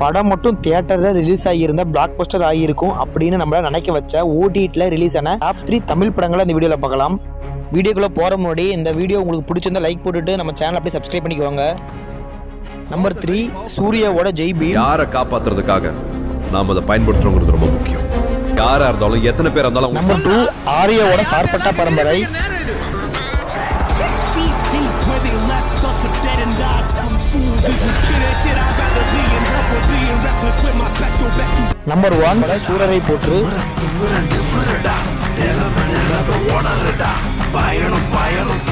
படம் மட்டும் தியேட்டரில் ரிலீஸ் ஆகியிருந்த பிளாக் பஸ்டர் ஆகியிருக்கும் அப்படின்னு நம்மள நினைக்க வச்ச ஓடிடியில் ரிலீஸ் ஆன டாப் த்ரீ தமிழ் படங்களை இந்த வீடியோவில் பார்க்கலாம் வீடியோக்குள்ளே போகிற முன்னாடி இந்த வீடியோ உங்களுக்கு பிடிச்சிருந்தா லைக் போட்டுட்டு நம்ம சேனல் அப்படியே சப்ஸ்கிரைப் பண்ணிக்கோங்க நம்பர் த்ரீ சூர்யாவோட ஜெய் பீம் யாரை காப்பாத்துறதுக்காக நாம் அதை பயன்படுத்துறோங்கிறது ரொம்ப முக்கியம் யாரா இருந்தாலும் எத்தனை பேர் இருந்தாலும் நம்பர் டூ ஆர்யாவோட சார்பட்டா பரம்பரை Six feet deep where they left us for dead and died. Come fools, this is shit and shit. I'd rather be in hell for being reckless with my special bet you. Number one Soorarai Pottru பயணம் பயணம்